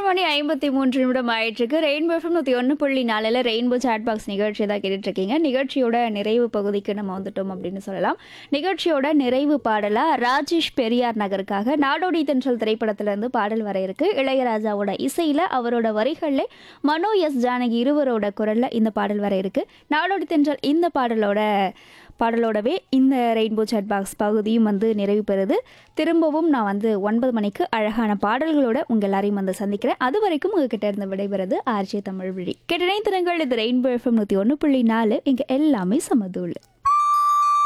மணி ஐம்பத்தி மூன்று நிமிடம் ஆயிட்டிருக்கு ரெயின்போ எஃப்எம் நூற்றி ஒன்று புள்ளி நாலில் ரெயின்போ சாட் பாக்ஸ் நிகழ்ச்சி தான் கேட்டுட்டு இருக்கீங்க நிகழ்ச்சியோட நிறைவு பகுதிக்கு நம்ம வந்துட்டோம் அப்படின்னு சொல்லலாம் நிகழ்ச்சியோட நிறைவு பாடலாக ராஜேஷ் பெரியார் நகருக்காக நாடோடி தென்றல் திரைப்படத்திலேருந்து பாடல் வர இருக்கு இளையராஜாவோட இசையில் அவரோட வரிகளில் மனோ எஸ் ஜானகி இருவரோட குரலில் இந்த பாடல் வர இருக்கு நாடோடி தென்றல் இந்த பாடலோட பாடலோடவே இந்த ரெயின்போ சாட் பாக்ஸ் பகுதியும் வந்து நிறைவு பெறுது திரும்பவும் நான் வந்து ஒன்பது மணிக்கு அழகான பாடல்களோட உங்கள் எல்லாரையும் வந்து சந்திக்கிறேன் அது வரைக்கும் உங்ககிட்ட இருந்து விடைபெறுது ஆர்ஜே தமிழ் வழி கேட்டனை திறங்கள் இது ரெயின்போ எஃப்எம் நூற்றி ஒன்று புள்ளி நாலு இங்கே எல்லாமே சமதூள்